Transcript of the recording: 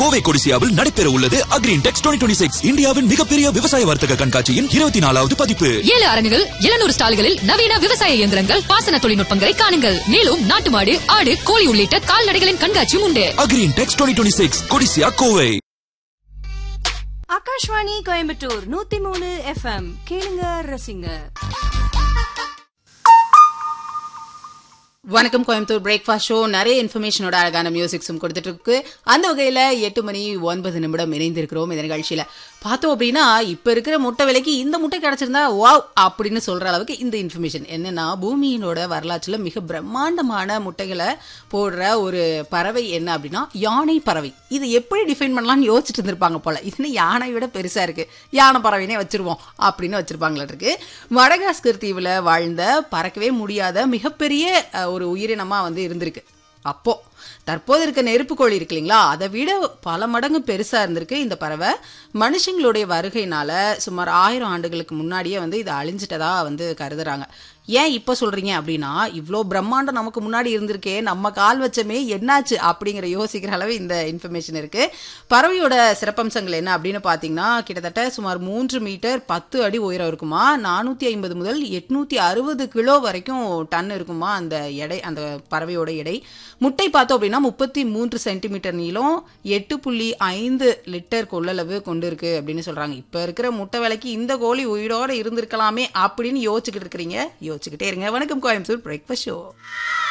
கோவை கொடிசியாவில் நடைபெற உள்ளது அக்ரீன் Intex twenty six இந்தியாவின் மிகப்பெரிய விவசாய வர்த்தக கண்காட்சியின் இருபத்தி நாலாவது பதிப்பு ஏழு அரங்குகள் எழுநூறு ஸ்டால்களில் நவீன விவசாய இயந்திரங்கள் பாசன தொழில்நுட்பங்களை காணுங்கள் மேலும் நாட்டு மாடு ஆடு கோழி உள்ளிட்ட கால்நடைகளின் கண்காட்சியும் உண்டு Agri Intex twenty six Codissia Kovai Akashvani Coimbatore நூத்தி மூணு எஃப்எம் கேளுங்க ரசிங்க வணக்கம் கோயம்புத்தூர் பிரேக்ஃபாஸ்ட் ஷோ நிறைய இன்ஃபர்மேஷனோட அழகான மியூசிக்ஸும் கொடுத்துட்டு இருக்கு அந்த வகையில எட்டு மணி ஒன்பது நிமிடம் இணைந்திருக்கிறோம் இந்த நிகழ்ச்சியில பார்த்தோம் அப்படின்னா இப்ப இருக்கிற முட்டை விலைக்கு இந்த முட்டை கிடைச்சிருந்தா வாவ் அப்படின்னு சொல்ற அளவுக்கு இந்த இன்ஃபர்மேஷன் என்னன்னா பூமியினோட வரலாற்றுல மிக பிரம்மாண்டமான முட்டைகளை போடுற ஒரு பறவை என்ன அப்படின்னா யானை பறவை இது எப்படி டிஃபைன் பண்ணலாம்னு யோசிச்சுட்டு இருந்திருப்பாங்க போல இது யானை விட பெருசா இருக்கு யானை பறவைனே வச்சிருவோம் அப்படின்னு வச்சிருப்பாங்களா இருக்கு மடகாஸ்கர் தீவுல வாழ்ந்த பறக்கவே முடியாத மிகப்பெரிய அஹ், ஒரு உயிரினமா வந்து இருந்திருக்கு அப்போ தற்போது இருக்க நெருப்புக்கோழி இருக்கு இல்லைங்களா அதை விட பல மடங்கு பெருசா இருந்திருக்கு இந்த பறவை மனுஷங்களுடைய வருகைனால சுமார் ஆயிரம் ஆண்டுகளுக்கு முன்னாடியே வந்து இது அழிஞ்சிட்டதா வந்து கருதுறாங்க ஏன் இப்போ சொல்றீங்க அப்படின்னா இவ்வளோ பிரம்மாண்டம் நமக்கு முன்னாடி இருந்திருக்கே நம்ம கால் வச்சமே என்னாச்சு அப்படிங்கிற யோசிக்கிற அளவு இந்த இன்ஃபர்மேஷன் இருக்கு பறவையோட சிறப்பம்சங்கள் என்ன அப்படின்னு பார்த்தீங்கன்னா கிட்டத்தட்ட சுமார் மூன்று மீட்டர் பத்து அடி உயரம் இருக்குமா நானூற்றி ஐம்பது முதல் எட்நூத்தி அறுபது கிலோ வரைக்கும் டன் இருக்குமா அந்த எடை அந்த பறவையோட எடை முட்டை பார்த்தோம் அப்படின்னா முப்பத்தி மூன்று சென்டிமீட்டர் நீளம் எட்டு புள்ளி ஐந்து லிட்டர் கொள்ளளவு கொண்டு இருக்கு அப்படின்னு சொல்றாங்க இப்போ இருக்கிற முட்டை விலைக்கு இந்த கோழி உயிரோட இருந்திருக்கலாமே அப்படின்னு யோசிச்சுக்கிட்டு இருக்கிறீங்க யோசிச்சுக்கிட்டே இருங்க வணக்கம் கோயம்புத்தூர் பிரேக்ஃபாஸ்ட் ஷோ